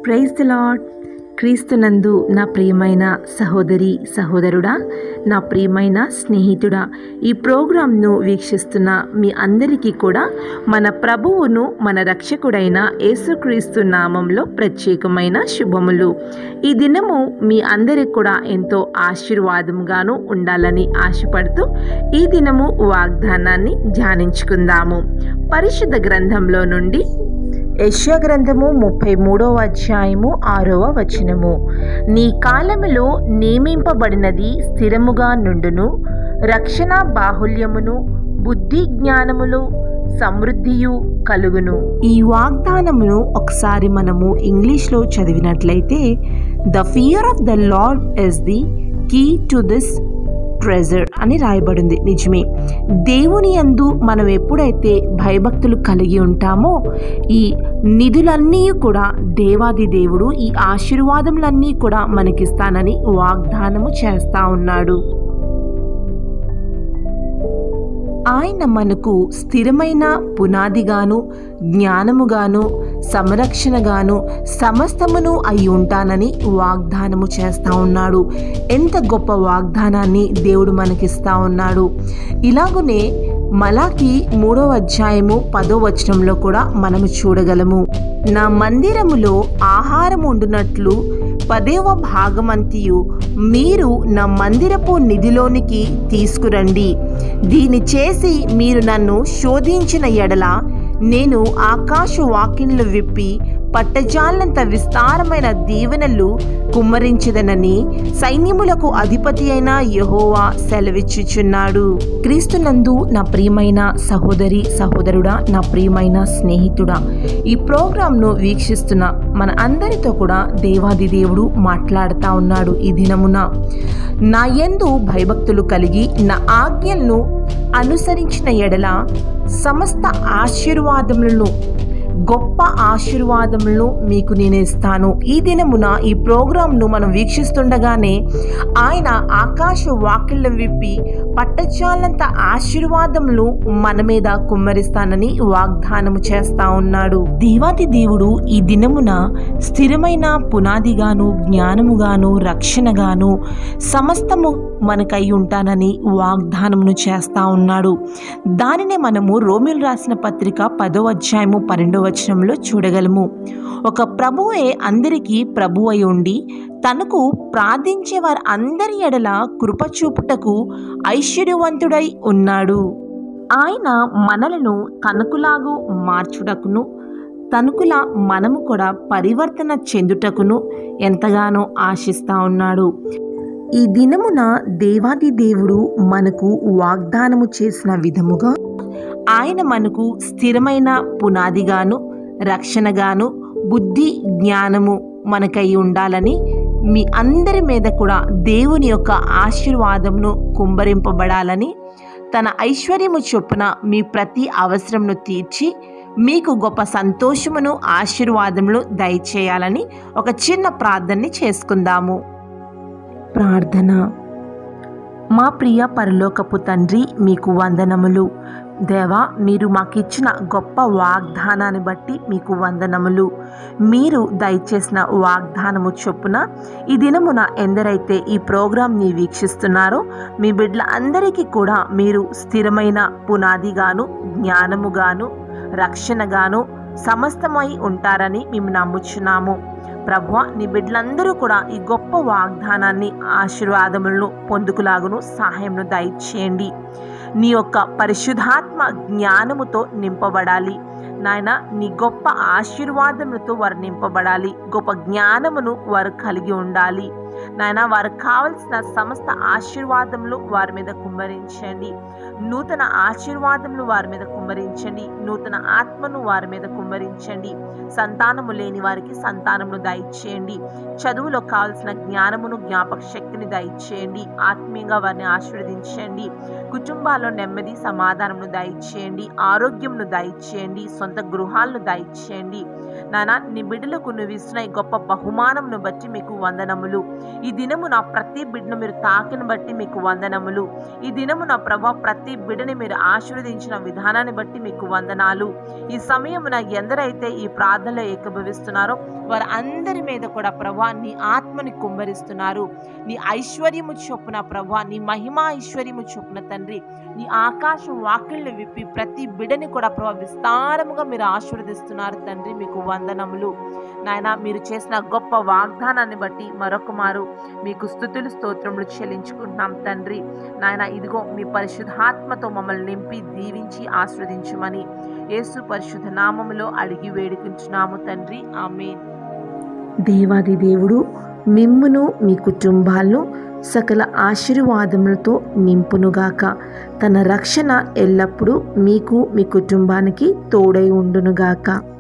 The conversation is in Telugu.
ప్రైజ్ ది లాడ్ క్రీస్తునందు నా ప్రియమైన సహోదరి సహోదరుడా నా ప్రియమైన స్నేహితుడా ఈ ప్రోగ్రాంను వీక్షిస్తున్న మీ అందరికీ కూడా మన ప్రభువును మన రక్షకుడైన యేసుక్రీస్తు నామంలో ప్రత్యేకమైన శుభములు ఈ దినము మీ అందరికి కూడా ఎంతో ఆశీర్వాదంగాను ఉండాలని ఆశపడుతూ ఈ దినము వాగ్దానాన్ని ధ్యానించుకుందాము పరిశుద్ధ గ్రంథంలో నుండి యశ్య గ్రంథము ముప్పై మూడవ అధ్యాయము ఆరవ వచనము నీ కాలములో నియమింపబడినది స్థిరముగా నుండును రక్షణ బాహుల్యమును బుద్ధి జ్ఞానములు సమృద్ధియు కలుగును ఈ వాగ్దానమును ఒకసారి మనము ఇంగ్లీష్లో చదివినట్లయితే the fear of the Lord is the key to this treasure అని రాయబడింది నిజమే దేవుని యందు మనం ఎప్పుడైతే భయభక్తులు కలిగి ఉంటామో ఈ నిధులన్నీ కూడా దేవాది దేవుడు ఈ ఆశీర్వాదములన్నీ కూడా మనకిస్తానని వాగ్దానము చేస్తా ఉన్నాడు ఆయన మనకు స్థిరమైన పునాదిగాను జ్ఞానముగాను సంరక్షణగాను సమస్తమును అయి ఉంటానని వాగ్దానము చేస్తా ఉన్నాడు ఎంత గొప్ప వాగ్దానాన్ని దేవుడు మనకిస్తా ఉన్నాడు ఇలాగునే మలాకి మూడవ అధ్యాయము పదో వచనంలో కూడా మనము చూడగలము నా మందిరములో ఆహారం ఉండునట్లు పదేవ భాగమంతియు మీరు నా మందిరపు నిధిలోనికి తీసుకురండి దీని చేసి మీరు నన్ను శోధించిన ఎడల నేను ఆకాశ వాకిన్లు విప్పి పట్టజాలంత విస్తారమైన దీవెనలు కుమ్మరించదనని సైన్యములకు అధిపతి అయిన యహోవా సెలవిచ్చుచున్నాడు క్రీస్తునందు నా ప్రియమైన సహోదరి సహోదరుడా నా ప్రియమైన స్నేహితుడా ఈ ప్రోగ్రాంను వీక్షిస్తున్న మన అందరితో కూడా దేవాది దేవుడు మాట్లాడుతా ఉన్నాడు ఈ దినమున నా యందు భయభక్తులు కలిగి నా ఆజ్ఞలను అనుసరించిన ఎడల సమస్త ఆశీర్వాదములను గొప్ప ఆశీర్వాదములను మీకు నేను ఇస్తాను ఈ దినమున ఈ ప్రోగ్రాంను మనం వీక్షిస్తుండగానే ఆయన ఆకాశ వాకిళ్ళ విప్పి పట్టచాలంత ఆశీర్వాదములు మన మీద కుమ్మరిస్తానని వాగ్దానము చేస్తా ఉన్నాడు దేవాది దేవుడు ఈ దినమున స్థిరమైన పునాదిగాను జ్ఞానముగాను రక్షణగాను సమస్తము మనకై ఉంటానని వాగ్దానమును చేస్తా ఉన్నాడు దానినే మనము రోమిల్ రాసిన పత్రిక పదో అధ్యాయము పన్నెండో వచనంలో చూడగలము ఒక ప్రభువే అందరికీ ప్రభు అయి ఉండి తనకు ప్రార్థించే వారి అందరి ఎడల కృపచూపుటకు ఐశ్వర్యవంతుడై ఉన్నాడు ఆయన మనలను తనకులాగు మార్చుటకును తణుకులా మనము కూడా పరివర్తన చెందుటకును ఎంతగానో ఆశిస్తా ఉన్నాడు ఈ దినమున దేవాది దేవుడు మనకు వాగ్దానము చేసిన విధముగా ఆయన మనకు స్థిరమైన పునాదిగాను రక్షణగాను బుద్ధి జ్ఞానము మనకై ఉండాలని మీ అందరి మీద కూడా దేవుని యొక్క ఆశీర్వాదమును కుంభరింపబడాలని తన ఐశ్వర్యము చొప్పున మీ ప్రతి అవసరమును తీర్చి మీకు గొప్ప సంతోషమును ఆశీర్వాదములు దయచేయాలని ఒక చిన్న ప్రార్థనని చేసుకుందాము ప్రార్థన మా ప్రియ పరలోకపు తండ్రి మీకు వందనములు దేవా మీరు మాకిచ్చిన గొప్ప వాగ్దానాన్ని బట్టి మీకు వందనములు మీరు దయచేసిన వాగ్దానము చొప్పున ఈ దినమున ఎందరైతే ఈ ప్రోగ్రాంని వీక్షిస్తున్నారో మీ బిడ్డల అందరికీ కూడా మీరు స్థిరమైన పునాదిగాను జ్ఞానముగాను రక్షణగాను సమస్తమై ఉంటారని మేము నమ్ముచున్నాము ప్రభు నీ బిడ్డలందరూ కూడా ఈ గొప్ప వాగ్దానాన్ని ఆశీర్వాదములను పొందుకులాగును సహాయంను దయచేయండి నీ యొక్క పరిశుద్ధాత్మ జ్ఞానముతో నింపబడాలి నాయన నీ గొప్ప ఆశీర్వాదములతో వారు నింపబడాలి గొప్ప జ్ఞానమును వారు కలిగి ఉండాలి నాయన వారికి కావలసిన సమస్త ఆశీర్వాదములు వారి మీద కుమ్మరించండి నూతన ఆశీర్వాదములు వారి మీద కుమ్మరించండి నూతన ఆత్మను వారి మీద కుమ్మరించండి సంతానము లేని వారికి సంతానమును దయచేయండి చదువులో కావలసిన జ్ఞానమును జ్ఞాపక శక్తిని దయచేయండి ఆత్మీయంగా వారిని ఆశీర్వదించండి కుటుంబాల్లో నెమ్మది సమాధానమును దయచేయండి ఆరోగ్యంను దయచేయండి సొంత గృహాలను దయచేయండి నానా నీ బిడ్డలకు నువ్వు ఇస్తున్న ఈ గొప్ప బహుమానమును బట్టి మీకు వందనములు ఈ దినము నా ప్రతి బిడ్డను మీరు తాకిన బట్టి మీకు వందనములు ఈ దినము నా ప్రభా ప్రతి బిడ్డని మీరు ఆశీర్వదించిన విధానాన్ని బట్టి మీకు వందనాలు ఈ సమయమున ఎందరైతే ఈ ప్రార్థనలో ఏకభవిస్తున్నారో వారు అందరి మీద కూడా ప్రభా నీ ఆత్మని కుమ్మరిస్తున్నారు నీ ఐశ్వర్యము చొప్పున ప్రభా నీ మహిమా ఐశ్వర్యము చొప్పున తండ్రి నీ ఆకాశం వాకిళ్ళని విప్పి ప్రతి బిడని కూడా ప్రభా విస్తారముగా మీరు ఆశీర్వదిస్తున్నారు తండ్రి మీకు వందనములు నాయన మీరు చేసిన గొప్ప వాగ్దానాన్ని బట్టి మరొక మారు మీకు స్థుతులు స్తోత్రములు చెల్లించుకుంటున్నాం తండ్రి నాయన ఇదిగో మీ పరిశుద్ధాత్మతో మమ్మల్ని నింపి దీవించి ఆస్వాదించమని యేసు పరిశుద్ధ నామములో అడిగి వేడుకుంటున్నాము తండ్రి ఆమేన్ దేవాది దేవుడు మిమ్మును మీ కుటుంబాలను సకల ఆశీర్వాదములతో నింపునుగాక తన రక్షణ ఎల్లప్పుడూ మీకు మీ కుటుంబానికి తోడై ఉండునుగాక